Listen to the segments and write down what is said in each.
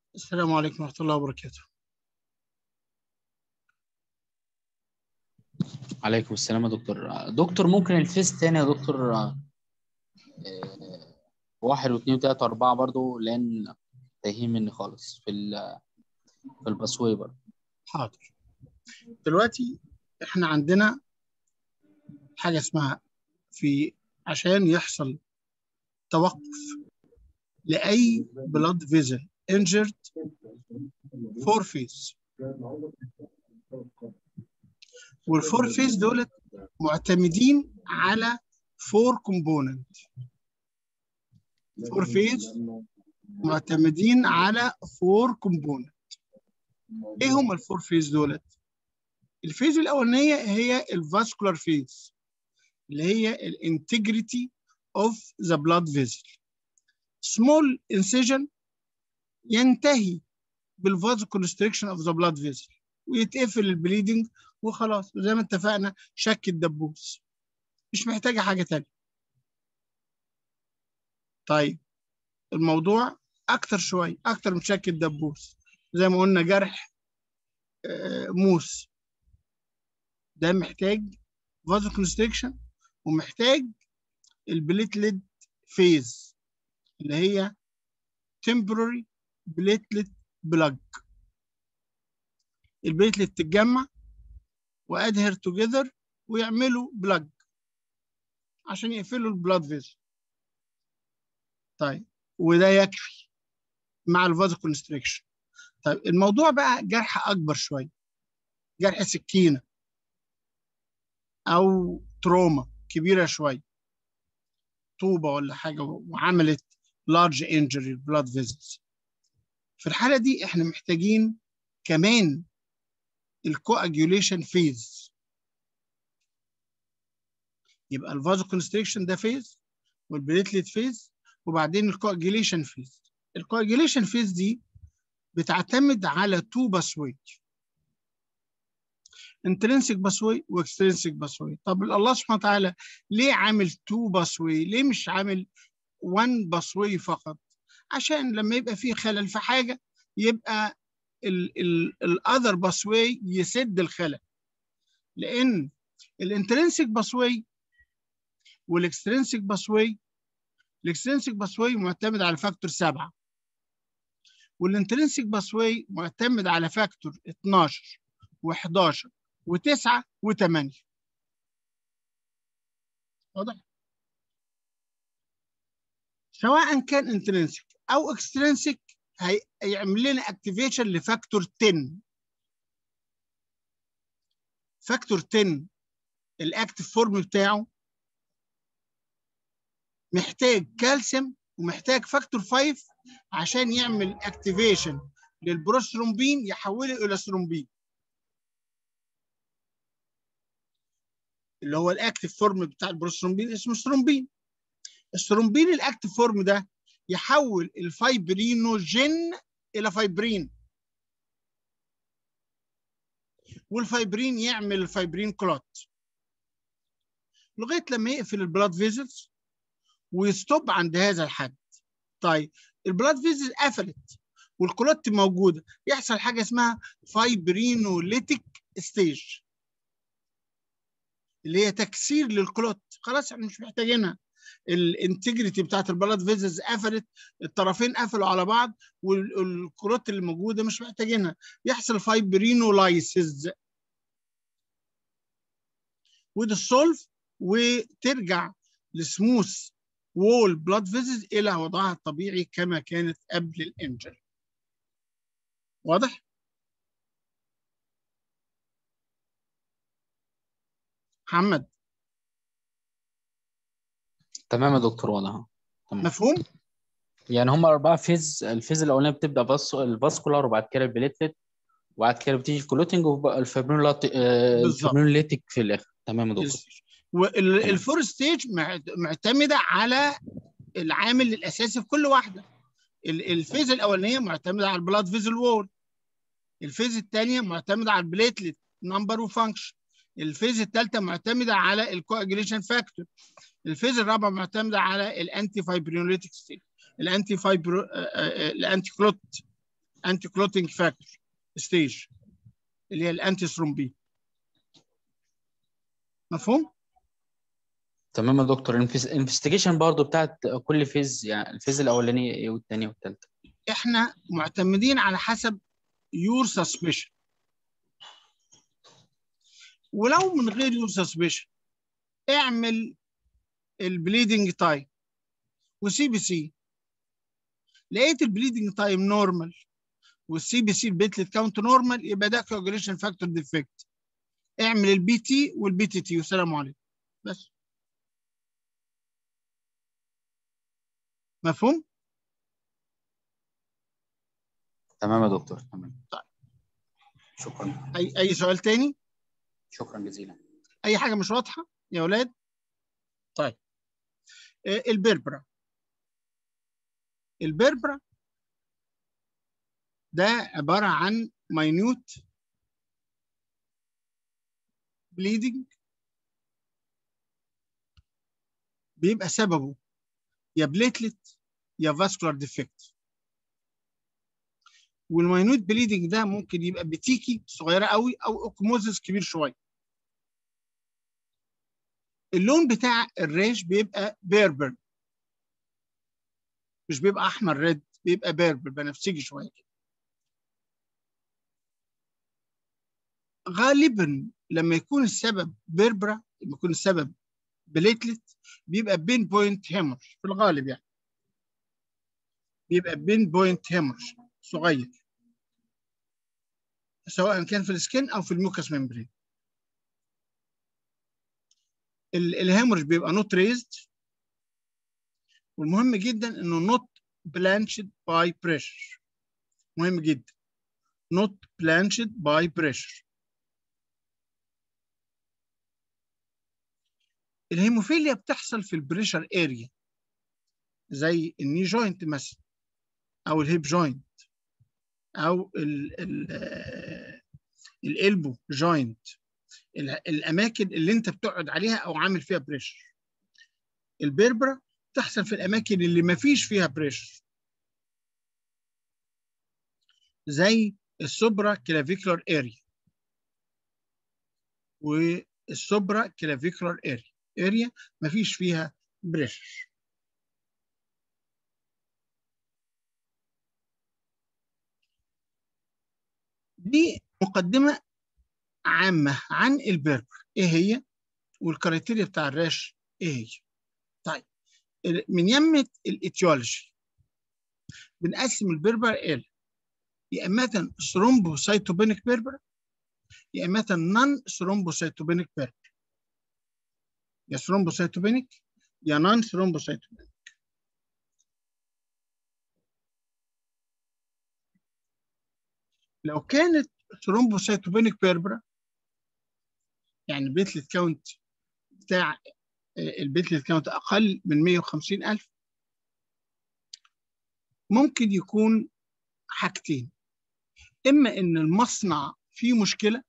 السلام عليكم ورحمة الله وبركاته عليكم السلام يا دكتور دكتور ممكن الفيس تاني يا دكتور آه، واحد واثنين وثلاثة وأربعة برضو لأن تايهين مني خالص في ال في الباسوي برضو حاضر دلوقتي احنا عندنا حاجة اسمها في عشان يحصل توقف لأي بلاد فيزل injured فور فيز والفور فيز دولت معتمدين على فور كومبوننت فور فيز معتمدين على فور كومبوننت ايه هم الفور فيز دولت الفيز الاولانيه هي الفاسكولار فيز اللي هي الانتجريتي اوف ذا بلاد فيزل سمول انسيجن ينتهي بالفازو كونستريكشن اوف ذا بلاد فيزل ويتقفل البليدنج وخلاص زي ما اتفقنا شك الدبوس مش محتاجه حاجه تانية طيب الموضوع اكتر شويه اكتر من شك الدبوس زي ما قلنا جرح آه، موس ده محتاج فازو كونستريكشن ومحتاج البليتلت فيز اللي هي temporary platelet plug البليتلت تتجمع وادهر توجذر ويعملوا بلاج عشان يقفلوا البلاد فيزل طيب وده يكفي مع الفازو كونستريكشن طيب الموضوع بقى جرح اكبر شويه جرح سكينه او تروما كبيره شويه طوبه ولا حاجه وعملت لارج انجري بلاد فيزلز في الحاله دي احنا محتاجين كمان الكواجيوليشن فيز يبقى الفازو كونستريكشن ده فيز والبليتلت فيز وبعدين الكواجيوليشن فيز الكواجيوليشن فيز دي بتعتمد على تو باسوي انترنسك باسوي واكسترنسك باسوي طب الله سبحانه وتعالى ليه عامل تو باسوي ليه مش عامل وان باسوي فقط عشان لما يبقى في خلل في حاجه يبقى الاذر باسوي يسد الخلل لان الانترنسك باسوي والاكسترنسك باسوي الاكسترنسك باسوي معتمد على فاكتور 7 والانترنسك باسوي معتمد على فاكتور 12 و11 و9 و8 واضح سواء كان انترنسك او اكسترنسك هيعمل لنا اكتيفيشن لفاكتور 10 فاكتور 10 الاكتف فورم بتاعه محتاج كالسيوم ومحتاج فاكتور 5 عشان يعمل اكتيفيشن للبروسترومبين يحوله الى ثرومبين اللي هو الاكتف فورم بتاع البروسترومبين اسمه ثرومبين الثرومبين الاكتف فورم ده يحول الفايبرينوجين الى فايبرين والفايبرين يعمل الفايبرين كلوت لغايه لما يقفل البلاد فيزلز ويستوب عند هذا الحد طيب البلاد فيزلز قفلت والكلوت موجوده يحصل حاجه اسمها فايبرينوليتيك ستيج اللي هي تكسير للكلوت خلاص احنا مش محتاجينها الانتجريتي بتاعت البلاد فيزلز قفلت الطرفين قفلوا على بعض والكروت اللي موجوده مش محتاجينها يحصل فايبرينولايسيز وديسولف وترجع لسموث وول بلاد فيزلز الى وضعها الطبيعي كما كانت قبل الانجري واضح؟ محمد تمام يا دكتور واضح تمام مفهوم؟ يعني هم أربعة فيز الفيز الأولانية بتبدأ بس الفاسكولار وبعد كده البليتلت وبعد كده بتيجي الكلوتنج والفيبرينوليتيك في الآخر تمام يا دكتور والفور ستيج معتمده على العامل الاساسي في كل واحده الفيز الاولانيه معتمده على البلاد فيزل وول الفيز الثانيه معتمده على البليتلت نمبر وفانكشن الفيز الثالثه معتمده على الكواجيليشن فاكتور الفيز الرابعه معتمده على الانتي فايبرينوليتيك ستيت الانتي فايبرو الانتي كلوت انتي كلوتنج فاكتور ستيج اللي هي الانتي ثرومبين مفهوم؟ تمام يا دكتور الانفستيجيشن برضو بتاعت كل فيز يعني الفيز الاولانيه ايه والثانيه والثالثه احنا معتمدين على حسب يور سسبشن ولو من غير يور سسبشن اعمل البليدنج تايم وسي بي سي لقيت البليدنج تايم نورمال والسي بي سي البيتلت كاونت نورمال يبقى ده كوجوليشن فاكتور ديفكت اعمل البي تي والبي تي تي والسلام عليكم بس مفهوم؟ تمام يا دكتور تمام طيب. شكرا اي اي سؤال تاني؟ شكرا جزيلا اي حاجه مش واضحه يا اولاد؟ طيب آه، البربرة البربرة ده عبارة عن ماينوت بليدنج بيبقى سببه يا بليتلت يا فاسكولار ديفكت والماينوت بليدنج ده ممكن يبقى بتيكي صغيره قوي او اوكموزس كبير شويه اللون بتاع الريش بيبقى بيربر مش بيبقى احمر ريد بيبقى بيربر بنفسجي شويه كده غالبا لما يكون السبب بيربرا لما يكون السبب بليتلت بيبقى بين بوينت هيمر في الغالب يعني بيبقى بين بوينت هيمر صغير سواء كان في السكين او في الميوكس ممبرين الهيمورج بيبقى نوت ريزد والمهم جدا انه نوت بلانشد باي بريشر مهم جدا نوت بلانشد باي بريشر الهيموفيليا بتحصل في البريشر اريا زي الني جوينت مثلا او الهيب جوينت او ال ال الالبو جوينت الاماكن اللي انت بتقعد عليها او عامل فيها بريشر البربرة تحصل في الاماكن اللي ما فيش فيها بريشر زي السوبرا كلافيكولار اريا والسوبرا كلافيكولار اريا اريا ما فيش فيها بريشر دي مقدمة عامة عن البربر ايه هي والكريتيريا بتاع الراش ايه هي طيب من يمة الاتيولوجي بنقسم البربر الى يا اما ثرومبوسايتوبينيك بيربر يا اما نون ثرومبوسايتوبينيك بيربر يا ثرومبوسايتوبينيك يا نون ثرومبوسايتوبينيك لو كانت ثرومبوسايتوبينيك بيربرا يعني البيتلت كاونت بتاع البيتلت كاونت اقل من 150 الف ممكن يكون حاجتين اما ان المصنع فيه مشكله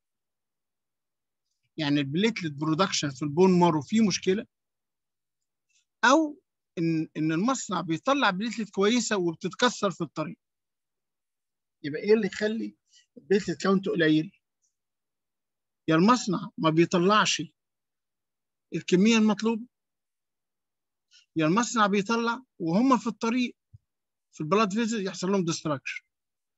يعني البليتلت برودكشن في البون مارو فيه مشكله او ان ان المصنع بيطلع بليتلت كويسه وبتتكسر في الطريق يبقى ايه اللي يخلي البليتلت كاونت قليل يا المصنع ما بيطلعش الكميه المطلوبه يا المصنع بيطلع وهم في الطريق في البلاد فيزل يحصل لهم ديستراكشن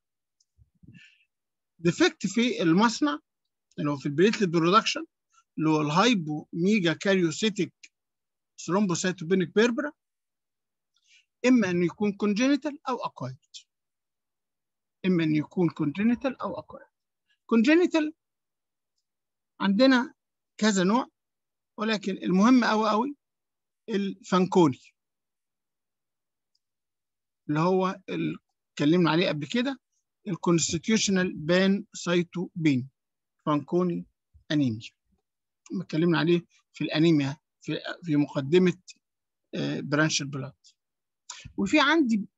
ديفكت في المصنع اللي هو في البليتلت برودكشن اللي هو الهايبو ميجا كاريوسيتيك ثرومبوسايتوبينيك بيربرا اما انه يكون كونجينيتال او اكوايرد اما انه يكون كونجينيتال او اكوايرد كونجينيتال عندنا كذا نوع ولكن المهم قوي قوي الفانكوني اللي هو اللي اتكلمنا عليه قبل كده الكونستيتيوشنال بان سايتو بين فانكوني انيميا اتكلمنا عليه في الانيميا في في مقدمه برانش البلاد وفي عندي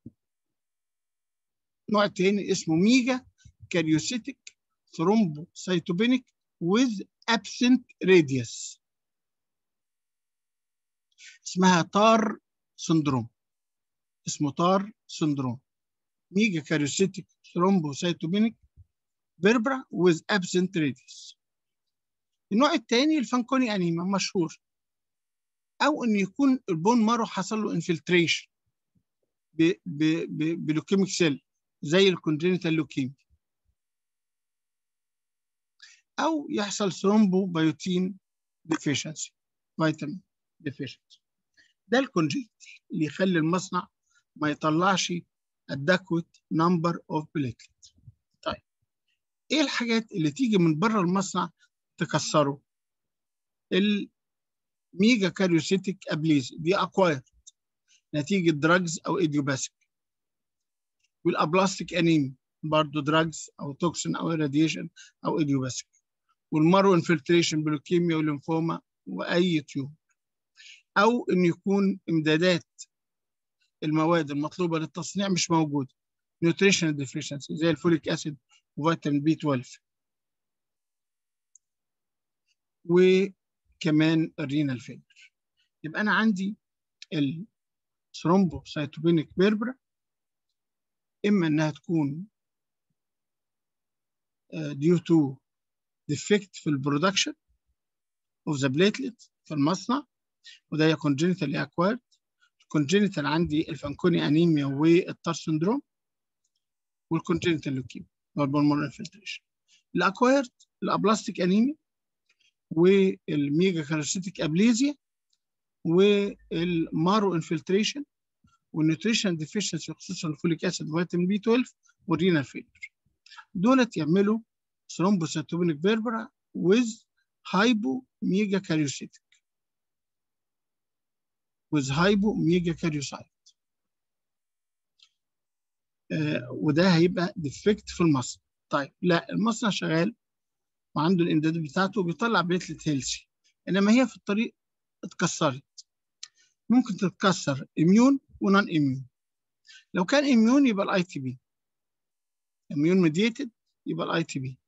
نوع تاني اسمه ميجا كاريوسيتيك ثرومبوسايتوبينيك with absent radius اسمها تار سندروم اسمه تار سندروم ميجا كاريوسيتيك ثرومبوسايتوبينيك بيربرا with absent radius النوع الثاني الفانكوني انيما مشهور او ان يكون البون مارو حصل له انفلتريشن بلوكيميك سيل زي الكونجينيتال لوكيميا او يحصل ثرومبو بايوتين ديفيشنسي فيتامين ديفيشنسي ده الكونجيت اللي يخلي المصنع ما يطلعش adequate number of platelets طيب ايه الحاجات اللي تيجي من بره المصنع تكسره الميجا كاريوسيتيك ابليز دي اكواير نتيجه دراجز او ايديوباثيك والابلاستيك انيمي برضه دراجز او توكسين او راديشن او ايديوباثيك والمارو انفلتريشن بلوكيميا وليمفوما واي تيوب او ان يكون امدادات المواد المطلوبه للتصنيع مش موجوده نيوتريشن ديفيشنسي زي الفوليك اسيد وفيتامين بي 12 وكمان الرينال فيلر يبقى انا عندي الثرومبوسايتوبينيك بيربرا اما انها تكون due to defect في البرودكشن of the platelet في المصنع وده هي congenitally acquired الكونجينيتال عندي الفانكوني انيميا والتار سندروم والكونجينيتال لوكيميا هو البولمونر انفلتريشن الاكوايرد الابلاستيك انيميا والميجا كاريوسيتيك ابليزيا والمارو انفلتريشن والنيوتريشن ديفيشنسي خصوصا الفوليك اسيد فيتامين بي 12 والرينال فيلر دولت يعملوا ثرومبوسيتوبينيك فيربرا with هايبو ميجا كاريوسيتيك with hypo mega karyocyte آه وده هيبقى ديفكت في المصنع طيب لا المصنع شغال وعنده الامدادات بتاعته بيطلع بليتلت هيلسي انما هي في الطريق اتكسرت ممكن تتكسر اميون ونون اميون لو كان اميون يبقى الاي تي بي اميون ميديتد يبقى الاي تي بي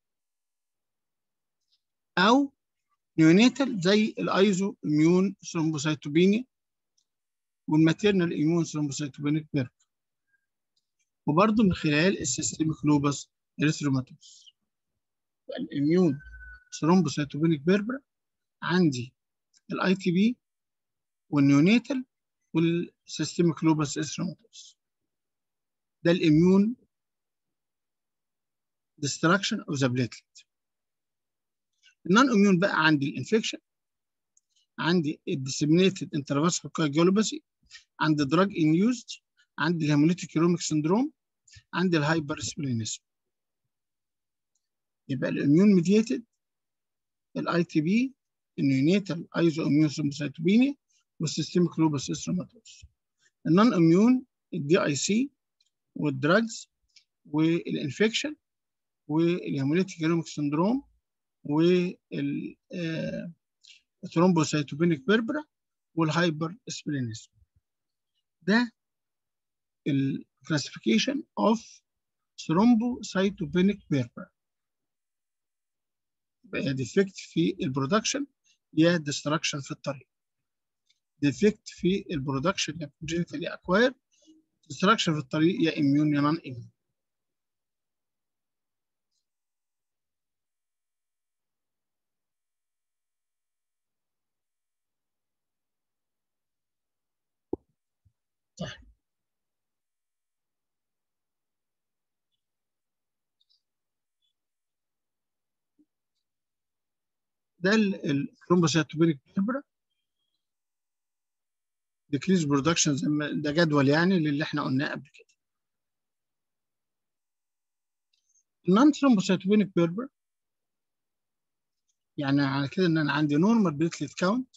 او نيونيتال زي الايزو اميون ثرومبوسايتوبينيا والماتيرنال اميون ثرومبوسايتوبينيك بيرك وبرضه من خلال السيستميك لوبس اريثروماتوس الاميون ثرومبوسايتوبينيك بيربرا عندي الاي تي بي والنيونيتال والسيستميك لوبس اريثروماتوس ده الاميون destruction of the platelet النون اميون بقى عندي الانفكشن عندي الديسيمينيتد انترفاسكولار كارديولوباثي عندي دراج انيوزد عندي الهيموليتيك يوروميك سندروم عندي الهايبر سبلينيزم يبقى الاميون ميديتد الاي تي بي النيونيتال ايزو اميون ثرومبوسايتوبينيا والسيستميك لوبس استروماتوس النون اميون الدي اي سي والدراجز والانفكشن والهيموليتيك يوروميك سندروم والثرومبوسايتوبينيك بيربرا والهايبر سبلينيزم ده الكلاسيفيكيشن اوف ثرومبوسايتوبينيك بيربرا يا ديفكت في البرودكشن يا ديستراكشن في الطريق ديفكت في البرودكشن يا كونجنتالي اكواير ديستراكشن في الطريق يا اميون يا نون اميون طيب ده الثرومبوسايتوبينيك بيربرا ديكريز برودكشن زي ما ده جدول يعني للي احنا قلناه قبل كده النون ثرومبوسايتوبينيك بيربرا يعني على كده ان انا عندي نورمال بليتلت كاونت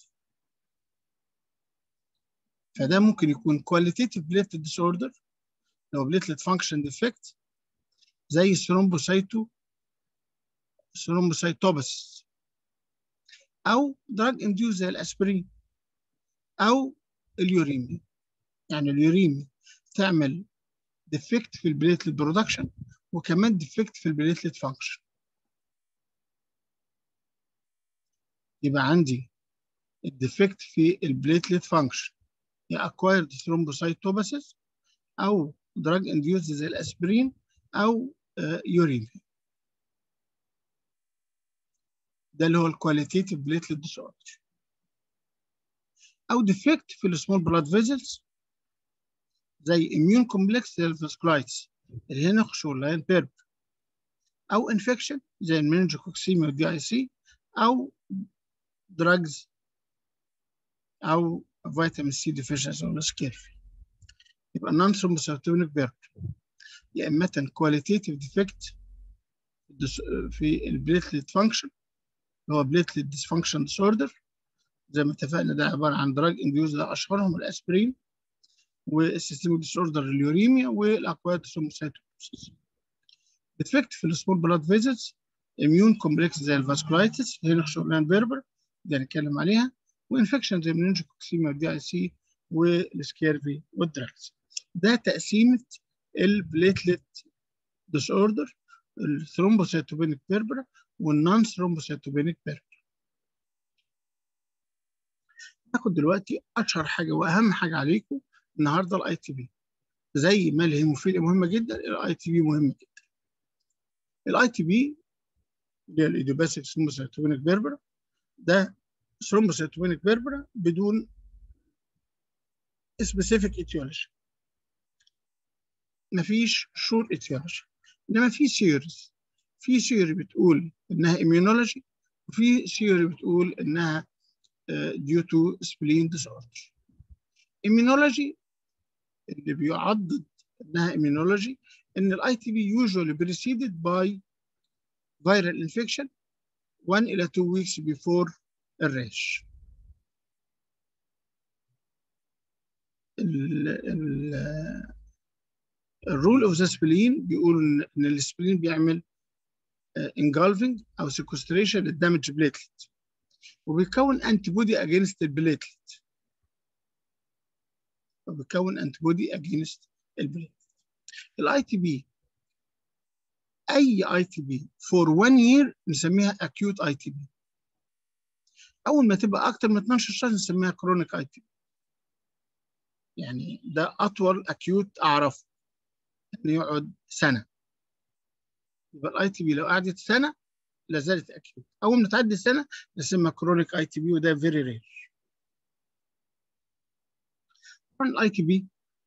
فده ممكن يكون كواليتيتيف بليتلت ديس اوردر لو بليتلت فانكشن ديفكت زي الثرومبوسايتو ثرومبوسايتوبس او دراج انديوز زي الاسبرين او اليوريميا يعني اليوريميا تعمل ديفكت في البليتلت برودكشن وكمان ديفكت في البليتلت فانكشن يبقى عندي الديفكت في البليتلت فانكشن يا acquired thrombocytosis او دراج انديوز زي الاسبرين او يوريميا ده اللي هو الكواليتيتيف بليتلت ديس اوردر او ديفكت في السمول بلاد فيزلز زي اميون كومبلكس زي الفاسكولايتس الهينوخش واللاين بيرب او انفكشن زي المنجوكوكسيميا والدي اي سي او دراجز او فيتامين سي ديفيشنسي او سكيرفي يبقى نون ثرومبوسيتوميك بيرب يا اما كواليتيتيف ديفكت في البليتلت فانكشن اللي هو بليتلت ديسفانكشن ديسوردر زي ما اتفقنا ده عباره عن دراج انديوز ده اشهرهم الاسبرين والسيستميك ديسوردر اليوريميا والاكواد ثرومبوسيتوميسيس ديفكت في السمول بلاد فيزيتس اميون كومبلكس زي الفاسكولايتس هنا شغلان بيربر اللي هنتكلم عليها وانفكشن زي المننجوكوكسيميا والدي اي سي والسكيرفي والدراكس ده تقسيمه البليتلت ديس اوردر الثرومبوسيتوبينيك بيربرا والنون ثرومبوسيتوبينيك بيربرا ناخد دلوقتي اشهر حاجه واهم حاجه عليكم النهارده الاي تي بي زي ما الهيموفيليا مهمه جدا الاي تي بي مهمه جدا الاي تي بي اللي هي الايديوباثيك ثرومبوسيتوبينيك بيربرا ده ثرومبوسيتوبينيك بيربرا بدون سبيسيفيك ايتيولوجي مفيش شور ايتيولوجي انما في سيوريز في سيوري بتقول انها immunology وفي سيوري بتقول انها due to spleen disorder immunology اللي بيعضد انها immunology ان الاي تي بي usually preceded by viral infection 1 الى 2 weeks before الريش الرول اوف ذا سبلين بيقول ان السبلين بيعمل engulfing او sequestration للدامج بليتلت وبيكون انتي بودي اجينست البليتلت وبيكون انتي بودي اجينست البليتلت الاي تي بي اي اي تي بي فور 1 يير نسميها اكيوت اي تي بي اول ما تبقى اكتر من 12 شهر نسميها كرونيك اي تي بي يعني ده اطول اكيوت اعرفه انه يقعد سنه يبقى الاي تي بي لو قعدت سنه لا زالت اكيوت اول ما تعدي السنه نسميها كرونيك اي تي بي وده فيري رير طبعا الاي تي بي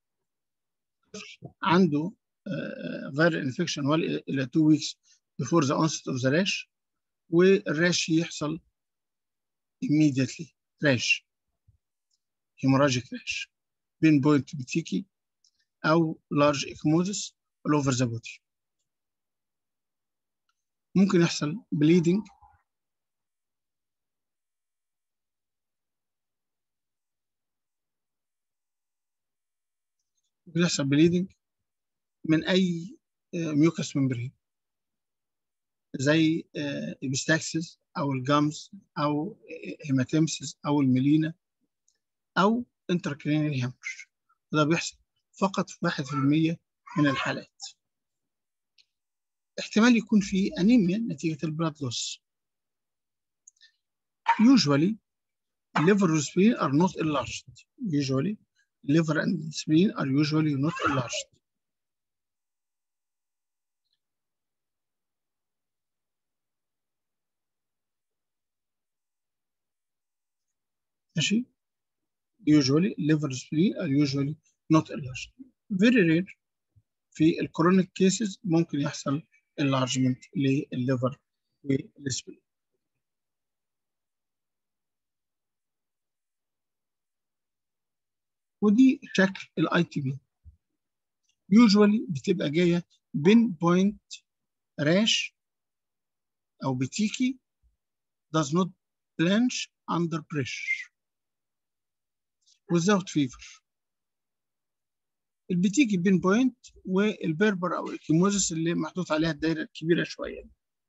عنده فيرال انفكشن 1 الى 2 ويكس before the onset of the rash والراش يحصل immediately rash hemorrhagic rash بين بوينت بتيكي او large ecchymosis all over the body ممكن يحصل bleeding ممكن يحصل bleeding من اي ميوكس ممبرين زي البستاكسس او الجامز او هيماتيمسس او الميلينا او انتراكرينيال هيمورج وده بيحصل فقط في 1% من الحالات احتمال يكون في انيميا نتيجه البلاد لوس usually liver and spleen are not enlarged usually liver and spleen are usually not enlarged ماشي usually liver spleen are usually not enlarged very rare في الكرونيك كيسز ممكن يحصل enlargement للليفر والسبلين ودي شكل الاي تي بي usually بتبقى جايه بين بوينت راش او بتيكي does not blanch under pressure without fever البتيجي بين بوينت والبربر او الكيموزيس اللي محطوط عليها الدايره الكبيره شويه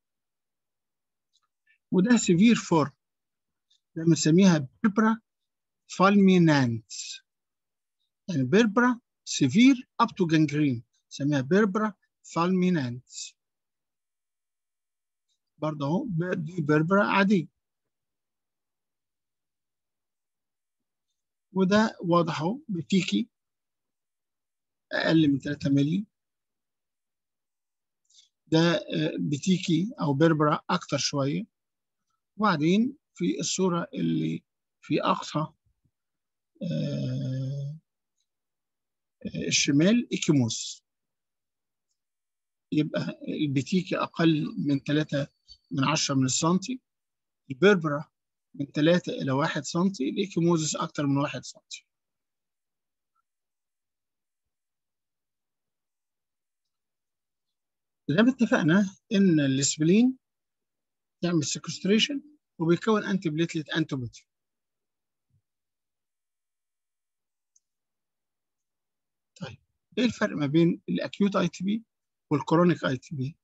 وده سيفير فورم ده بنسميها بيربرا فالمينانس يعني بيربرا سيفير اب تو جانجرين نسميها بيربرا فالمينانس برضه اهو دي بيربرا عادي وده واضح اهو بتيكي اقل من 3 مللي ده بتيكي او بيربرا اكتر شويه وبعدين في الصوره اللي في اقصى الشمال ايكيموس يبقى البتيكي اقل من 3 من 10 من السنتي البربرا من 3 الى 1 سنتي الايكيموزس اكتر من 1 سنتي زي ما اتفقنا ان الاسبلين يعمل سكستريشن وبيكون انتي بليتلت انتيبودي طيب ايه الفرق ما بين الاكيوت اي تي بي والكرونيك اي تي بي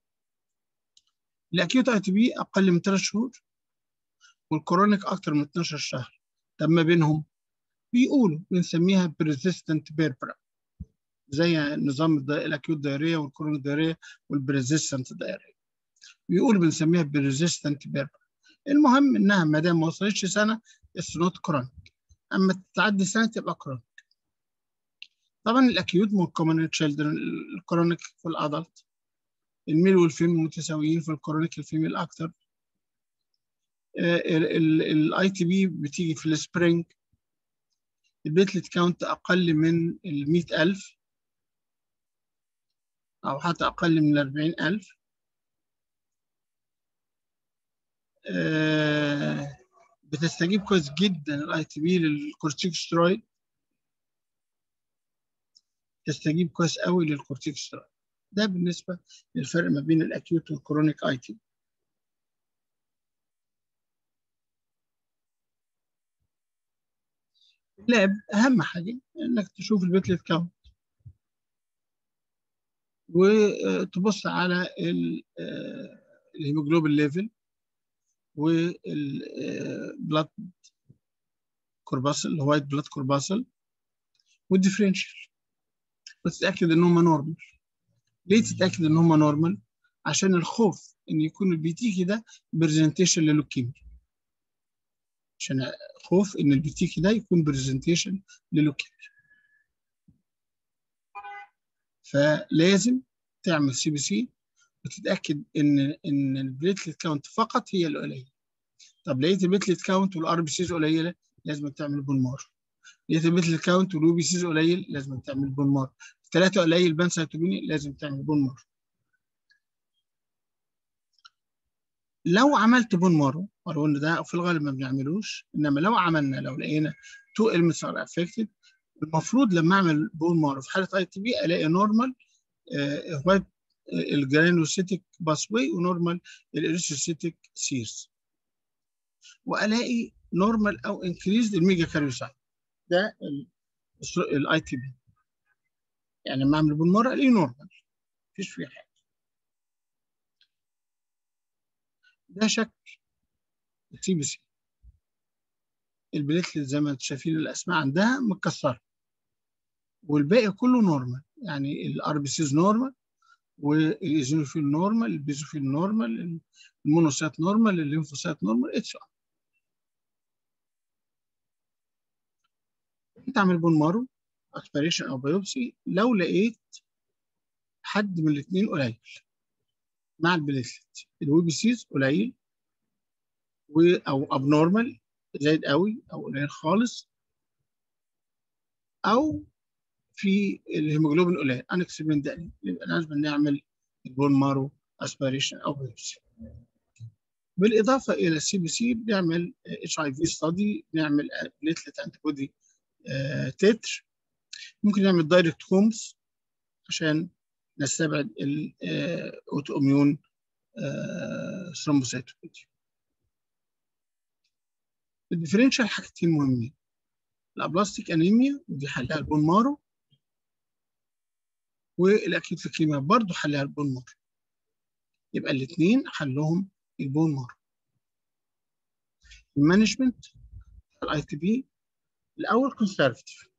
الاكيوت اي تي بي اقل من 3 شهور والكرونيك اكتر من 12 شهر طب ما بينهم بيقولوا بنسميها بريزيستنت بيربرا زي نظام الاكيوت دايريا والكرونيك دايريا والبريزيستنت دايريا بيقولوا بنسميها بريزيستنت بيربرا المهم انها ما دام ما وصلتش سنه اتس نوت كرونيك اما تعدي سنه تبقى كرونيك طبعا الاكيوت مور كومن تشيلدرن الكرونيك في الادلت الميل والفيميل متساويين في الكرونيك الفيميل اكتر الاي تي بي بتيجي في السبرينج البيتلت كاونت اقل من ال 100000 او حتى اقل من ال 40000 أه بتستجيب كويس جدا الاي تي بي للكورتيكوسترويد تستجيب كويس قوي للكورتيكوسترويد ده بالنسبه للفرق ما بين الاكيوت والكرونيك اي تي اللاب اهم حاجه انك تشوف البيتلت كاونت وتبص على الهيموجلوبين ليفل والبلاد كورباسل الوايت بلاد كورباسل والديفرنشال وتتاكد ان هم نورمال ليه تتاكد ان هم نورمال عشان الخوف ان يكون البي تي ده برزنتيشن للوكيميا عشان خوف ان البي تي ده يكون برزنتيشن للوكيميا فلازم تعمل سي بي سي وتتاكد ان ان البليتلت كاونت فقط هي القليله طب لقيت البليتلت كاونت والار بي سيز قليله لازم تعمل بون مارو لقيت البليتلت كاونت واليو بي سيز قليل لازم تعمل بون مارو ثلاثه قليل بانسيتوبيني لازم تعمل بون مارو لو عملت بون مارو ولو ان ده في الغالب ما بنعملوش انما لو عملنا لو لقينا تو المنتس ار افكتد المفروض لما اعمل بون مارو في حاله اي تي بي الاقي نورمال وايت الجرانوسيتيك باسوي ونورمال الاريثروسيتيك سيرز والاقي نورمال او انكريزد الميجا كاريوسايت ده الاي تي بي يعني لما اعمل بون مارو الاقيه نورمال مفيش فيه حاجه ده شكل السي بي سي البليتلت زي ما انتم شايفين الاسماء عندها متكسره والباقي كله نورمال يعني الار بي سيز نورمال والايزونوفيل نورمال البيزوفيل نورمال المونوسات نورمال الليمفوسات نورمال اتس تعمل بون مارو اسبيريشن او بايوبسي لو لقيت حد من الاثنين قليل مع البليتلت الوي بي سيز قليل و او ابنورمال زايد قوي او قليل خالص او في الهيموجلوبين قليل انكسبين ده يبقى لازم نعمل البون مارو اسبيريشن او بايوبسي بالاضافه الى السي بي سي بنعمل اتش اي في ستادي بنعمل بليتلت انتي بودي تتر ممكن نعمل دايركت كومز عشان نستبعد الاوتو اميون ثرومبوسيتوبيدي الديفرنشال حاجتين مهمين الابلاستيك انيميا ودي حلها البون مارو والاكيوت ليكيميا برضه حلها البون مارو يبقى الاثنين حلهم البون مارو المانجمنت الاي تي بي الاول كونسرفتيف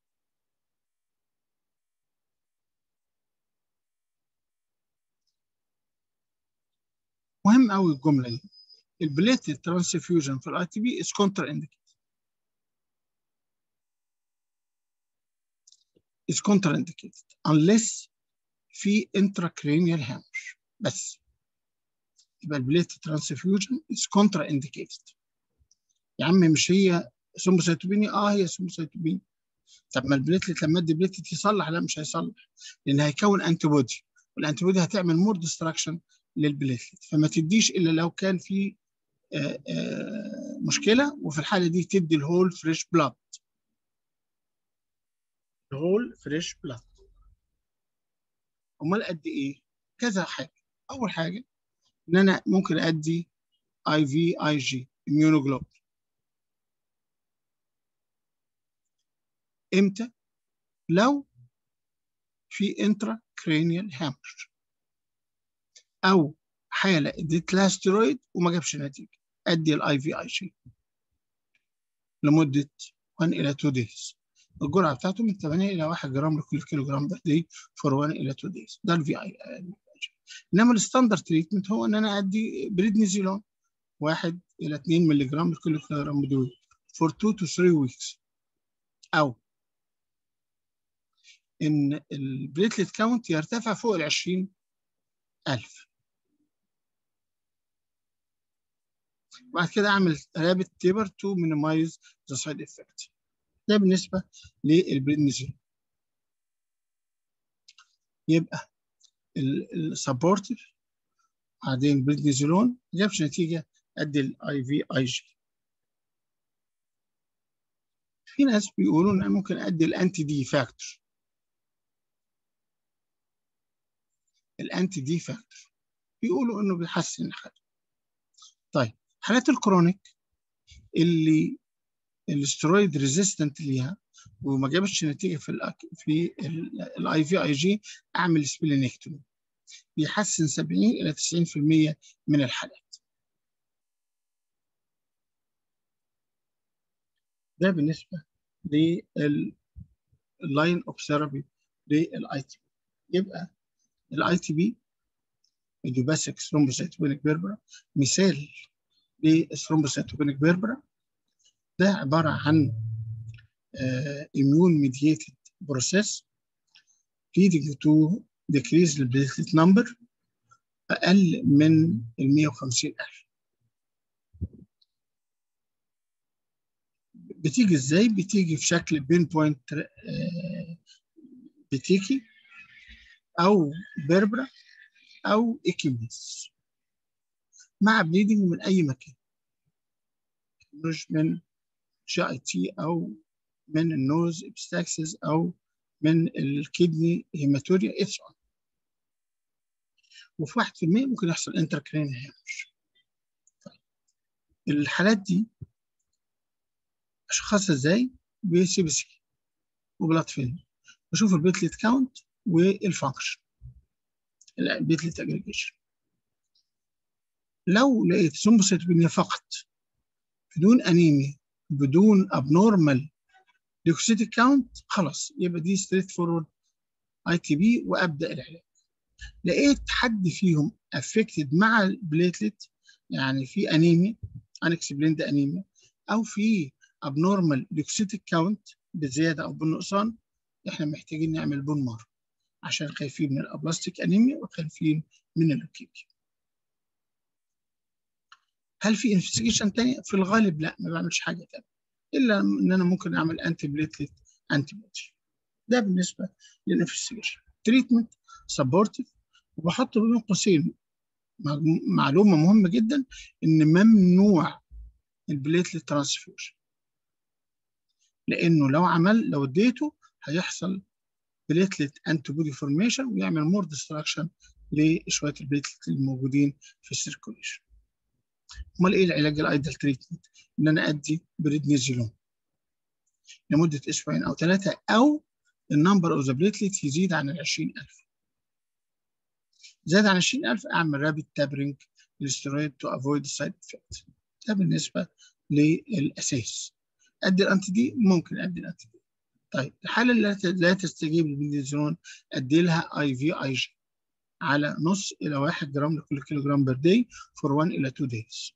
مهم قوي الجمله دي البليتد ترانسفيوجن في الاي تي بي از كونتر انديكيت is contraindicated unless في intracranial hemorrhage بس يبقى البليت ترانسفيوجن is contraindicated يا عم مش هي ثرومبوسيتوبينيا اه هي ثرومبوسيتوبينيا طب ما البليتلت لما ادي بليتلت يصلح لا مش هيصلح لان هيكون انتي بودي والانتي بودي هتعمل مور ديستراكشن للبليتلت فما تديش الا لو كان في آآ آآ مشكله وفي الحاله دي تدي الهول فريش بلاد الهول فريش بلاد امال قد ايه كذا حاجه اول حاجه ان انا ممكن ادي اي في اي جي immunoglobulin امتى لو في انترا كرينيال هامر او حاله اديت لها ستيرويد وما جابش نتيجه ادي الاي في اي جي لمده 1 الى 2 دايز الجرعه بتاعته من 8 الى 1 جرام لكل كيلو جرام بير داي فور 1 الى 2 دايز ده الفي اي انما الستاندرد تريتمنت هو ان انا ادي بريدنيزولون 1 الى 2 مللي جرام لكل كيلو جرام بدوي فور 2 to 3 ويكس او ان البليتلت كاونت يرتفع فوق ال 20000 بعد كده اعمل رابط تيبر تو مينيمايز ذا سايد افكت ده بالنسبه للبريدنيزول يبقى السبورتيف بعدين بريدنيزولون ما جابش نتيجه قد الاي في اي جي في ناس بيقولوا ان ممكن ادي الانتي دي فاكتور الانتي دي فاكتور بيقولوا انه بيحسن الحاله طيب حالات الكرونيك اللي الاسترويد ريزيستنت ليها وما جابتش نتيجه في ال في الاي في اي جي اعمل سبلينكتومي بيحسن 70 الى 90% من الحالات ده بالنسبه لللاين اوف ثيرابي للاي تي يبقى الاي تي بي اليوباسيك ثرومبوسيتوبينيك بيربرا مثال للثرومبوسيتوبينيك بيربرا ده عباره عن immune mediated process leading to decrease the platelet number اقل من ال 150000 بتيجي ازاي؟ بتيجي في شكل بين بوينت بتيكي او بيربرا او اكيميس مع بليدنج من اي مكان مش من جي اي تي او من النوز ابستاكسس او من الكدني هيماتوريا اتس اون وفي 1% ممكن يحصل انتركرين هامش طيب. الحالات دي اشخاصها ازاي بسي بي سي وبلاد فيلم بشوف البيتلت كاونت والفانكشن البيتلت اجريجيشن لو لقيت ثرومبوسيتوبينيا فقط بدون انيميا بدون ابنورمال ليوكوسيتيك كاونت خلاص يبقى دي ستريت فورورد اي تي بي وابدا العلاج لقيت حد فيهم افكتد مع البليتلت يعني في انيميا انكسبليند انيميا او في ابنورمال ليوكوسيتيك كاونت بزياده او بالنقصان احنا محتاجين نعمل بون مارو عشان خايفين من الابلاستيك انيميا وخايفين من اللوكيميا هل في انفستيجيشن تاني؟ في الغالب لا ما بعملش حاجه تانية الا ان انا ممكن اعمل انتي بليتلت انتي بودي ده بالنسبه للانفستيجيشن تريتمنت سبورتيف وبحط بين قوسين معلومه مهمه جدا ان ممنوع البليتلت ترانسفيوجن لانه لو عمل لو اديته هيحصل بليتلت انتي بودي فورميشن ويعمل مور ديستراكشن لشويه البليتلت الموجودين في السيركوليشن امال ايه العلاج الايدل تريتمنت؟ ان انا ادي بريدنيزولون لمده اسبوعين او ثلاثه او النمبر اوف ذا بليتلت يزيد عن ال 20000 زاد عن 20000 اعمل رابيد تابرينج للسترويد تو افويد سايد افكت ده بالنسبه للاساس ادي الانتي دي ممكن ادي الانتي دي طيب الحاله اللي لا تستجيب للبنزولون ادي لها اي في اي جي على نص الى 1 جرام لكل كيلو جرام بير داي فور 1 الى 2 دايز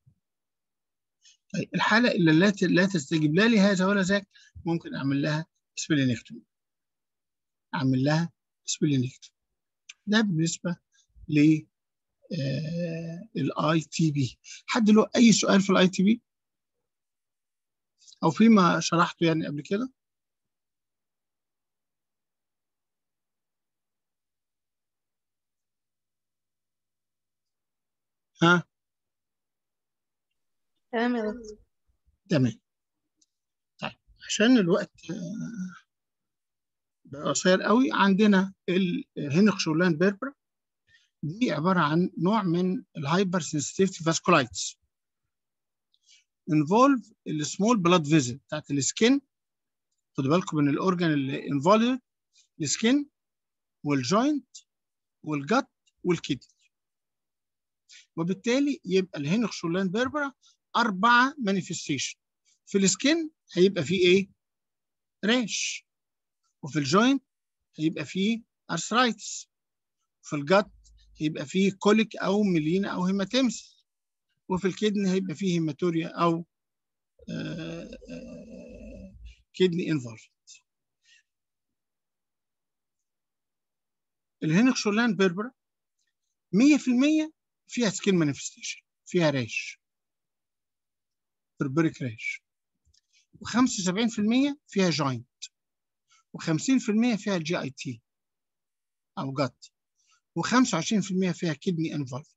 طيب الحاله اللي لا لا تستجيب لا لهذا ولا ذاك ممكن اعمل لها سبلينكتومي اعمل لها سبلينكتومي ده بالنسبه ل الاي تي بي حد له اي سؤال في الاي تي بي او فيما شرحته يعني قبل كده ها تمام يا دكتور تمام طيب عشان الوقت آه، بقى قصير قوي عندنا الهنخ شولان بيربرا دي عباره عن نوع من الهايبر سنسيتيفيتي فاسكولايتس انفولف السمول بلاد فيزل بتاعت السكين خدوا بالكم من الاورجان اللي انفولف السكين والجوينت والجت والكدني وبالتالي يبقى الهنخ شولان بيربرا أربعة مانيفستيشن في السكين هيبقى فيه إيه؟ راش وفي الجوينت هيبقى فيه أرثرايتس في الجت هيبقى فيه كوليك أو ميلينا أو هيماتيمس وفي الكدن هيبقى فيه هيماتوريا أو كدني انفولفد الهنخ شولان بيربرا 100% فيها سكين مانيفستيشن فيها راش بربريك راش و75% فيها جوينت و50% فيها جي اي تي او جت و25% فيها كدني انفولفد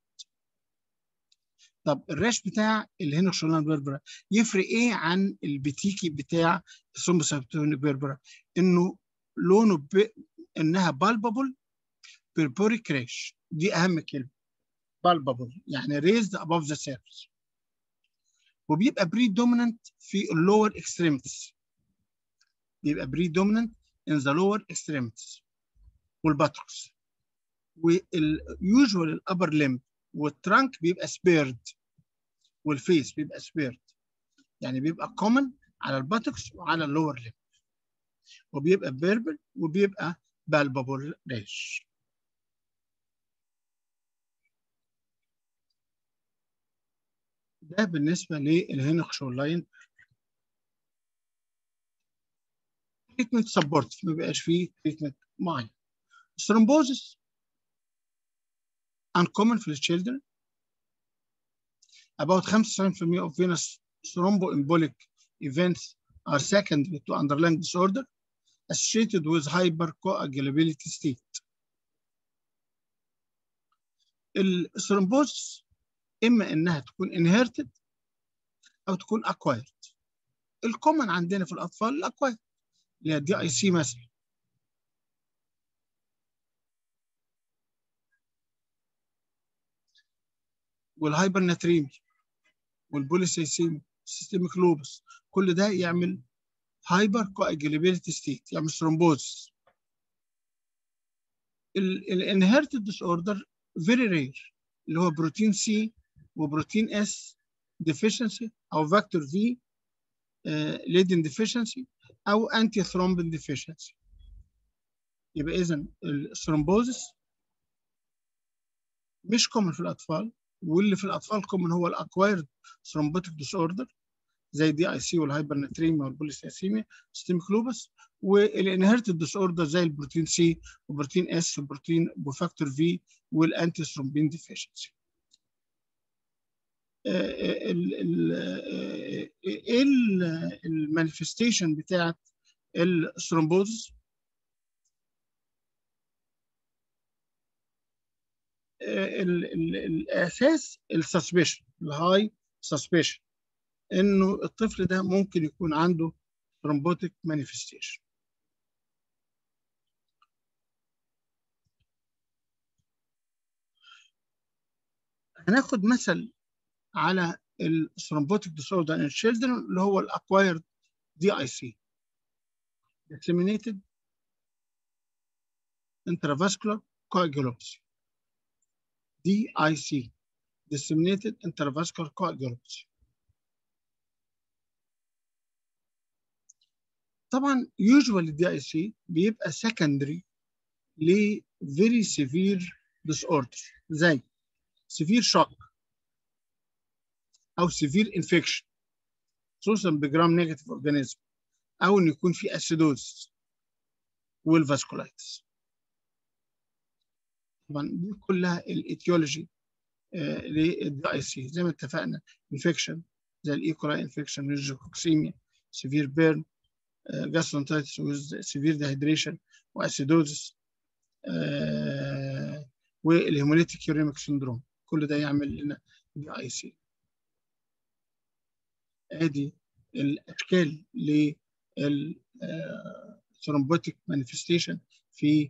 طب الراش بتاع الهنخ شولان بيربرا يفرق ايه عن البتيكي بتاع السومبوسابتون بيربرا انه لونه ب... انها بالبابل بيربوريك راش دي اهم كلمه بالبابل يعني raised above the surface وبيبقى predominant في اللور extremities بيبقى predominant in the lower extremities والباتركس واليوجوال الابر ليمب والترانك بيبقى سبيرد والفيس بيبقى سبيرد يعني بيبقى common على الباتكس وعلى اللور ليمب وبيبقى بيربل وبيبقى بالبابل ريش ده بالنسبة للهنخ شولاين تريتمنت سبورت ما بيبقاش فيه تريتمنت معين الثرومبوزس uncommon في الchildren about 95% of venous thromboembolic events are secondary to underlying disorder associated with hypercoagulability state الثرومبوزس اما انها تكون inherited او تكون acquired الكومن عندنا في الاطفال الاكوايرد اللي هي الدي اي سي مثلا والهايبرناتريمي والبوليسيسيمي سيستميك لوبس كل ده يعمل هايبر كواجيلابيلتي ستيت يعمل ثرومبوز الانهيرتد ديس اوردر فيري رير اللي هو بروتين سي وبروتين اس ديفيشنسي او فاكتور في ليدن ديفيشنسي او انتي ثرومبين ديفيشنسي يبقى اذا الثرومبوزس مش كومن في الاطفال واللي في الاطفال كومن هو الاكوايرد ثرومبوتيك ديس اوردر زي دي اي سي والهايبرناتريميا والبوليسيسيميا سيستميك لوبس والانهيرتد ديس اوردر زي البروتين سي وبروتين اس وبروتين وفاكتور في والانتي ثرومبين ديفيشنسي ايه المانيفستيشن بتاعت الثرومبوز الاساس السسبشن الهاي سسبشن انه الطفل ده ممكن يكون عنده ثرومبوتيك مانيفستيشن هناخد مثل على الثرومبوتيك ديسوردر ان children اللي هو الاكوايرد دي اي سي disseminated intravascular coagulopathy DIC disseminated intravascular coagulopathy طبعا usually الدي اي سي بيبقى secondary ل very severe disorder زي severe shock او severe infection خصوصا بجرام نيجاتيف اورجانيزم او ان يكون في اسيدوز والفاسكولايتس طبعا دي كلها الايتيولوجي للدي اي سي زي ما اتفقنا انفكشن زي الايكولاي انفكشن نيوزوكوكسيميا سيفير بيرن جاسترونتايتس ويز سيفير ديهيدريشن واسيدوزس والهيموليتيك يوريميك سندروم كل ده يعمل لنا دي اي سي ادي الاشكال للثرومبوتيك مانيفستيشن في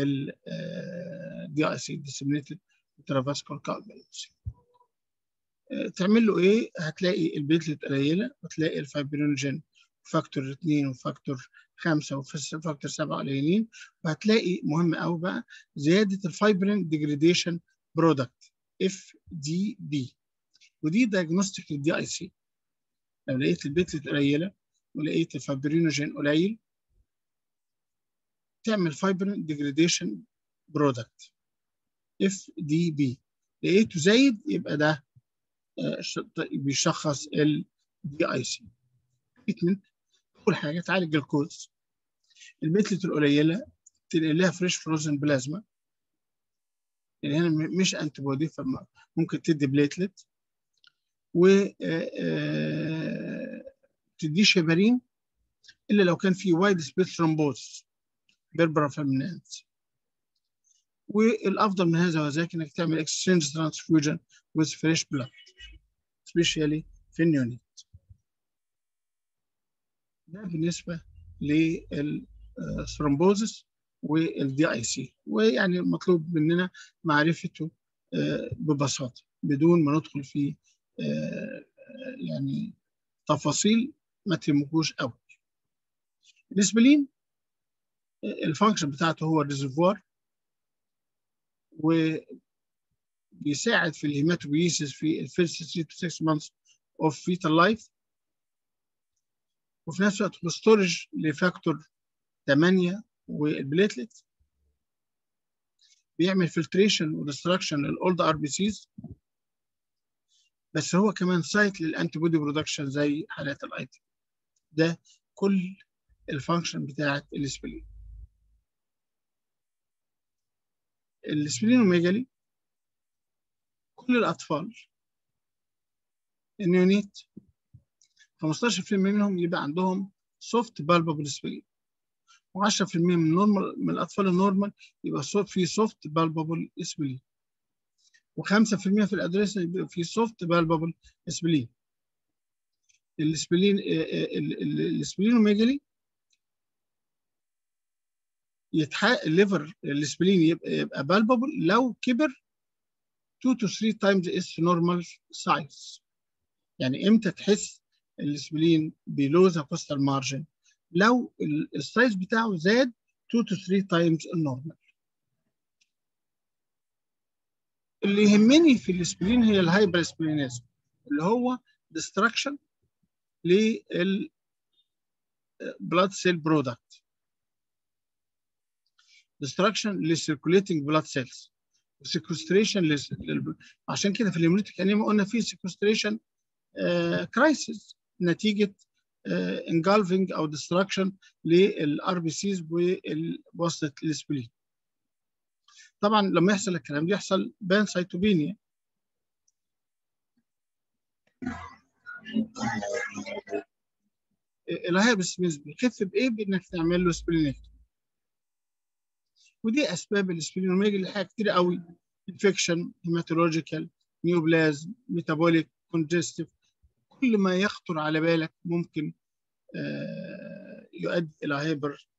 الدي اي سي ديسمينيتد intravascular coagulopathy تعمل له ايه؟ هتلاقي البيتلت قليله وتلاقي الفايبرينوجين فاكتور 2 وفاكتور 5 وفاكتور 7 قليلين وهتلاقي مهم قوي بقى زياده الفايبرين ديجريديشن برودكت اف دي بي ودي دايجنوستيك للدي اي سي لو لقيت البيتلت قليله ولقيت الفايبرينوجين قليل تعمل فايبرين ديجريديشن برودكت اف دي بي لقيته زايد يبقى ده بيشخص ال دي اي سي تريتمنت اول حاجه تعالج الكوز البيتلت القليله تنقل لها فريش فروزن بلازما يعني هنا مش انتي بودي فممكن تدي بليتلت و تديه شبارين الا لو كان في وايد سبيس ثرومبوز بيربرا فامينانس والافضل من هذا وذاك انك تعمل اكسشينج ترانسفيوجن with fresh blood especially في النيونيت ده بالنسبه للثرومبوزس والدي اي سي ويعني المطلوب مننا معرفته ببساطه بدون ما ندخل في يعني تفاصيل ما تهمكوش قوي الاسبلين الفانكشن بتاعته هو الريزرفوار وبيساعد في الهيماتوبيسيس في الفيرست 3 to 6 months of fetal life وفي نفس الوقت ستورج لفاكتور 8 والبليتلت بيعمل فلتريشن ودستراكشن للاولد ار بي سيز بس هو كمان سايت للانتي بودي برودكشن زي حالات الاي تي ده كل الفانكشن بتاعت الاسبلين السبلينوميجالي كل الأطفال النيونيت 15% منهم يبقى عندهم سوفت بالبابل سبلين و10% من النورمال من الأطفال النورمال يبقى في سوفت بالبابل سبلين و5% في الأدريس يبقى في سوفت بالبابل سبلين السبلين السبلينوميجالي يتحقق الليفر السبلين يبقى يبقى بالبابل لو كبر 2 to 3 times its normal size يعني امتى تحس السبلين below the costal margin لو السايز بتاعه زاد 2 to 3 times النورمال اللي يهمني في السبلين هي الهايبر سبلينيزم اللي هو destruction لل blood cell product destruction للcirculating blood cells وسيكوستريشن لل... عشان كده في الهيموليتيك انيميا قلنا في سيكوستريشن كرايسيس نتيجه انجالفنج او ديستراكشن للار بي سيز بواسطه السبلين طبعا لما يحصل الكلام ده يحصل بانسايتوبينيا الهايبسميز بيخف بايه؟ بانك تعمل له سبلينكتومي ودي اسباب السبلينوميجالي حاجه كتير قوي انفكشن هيماتولوجيكال نيوبلازم ميتابوليك كونجستيف كل ما يخطر على بالك ممكن يؤدي الى هايبر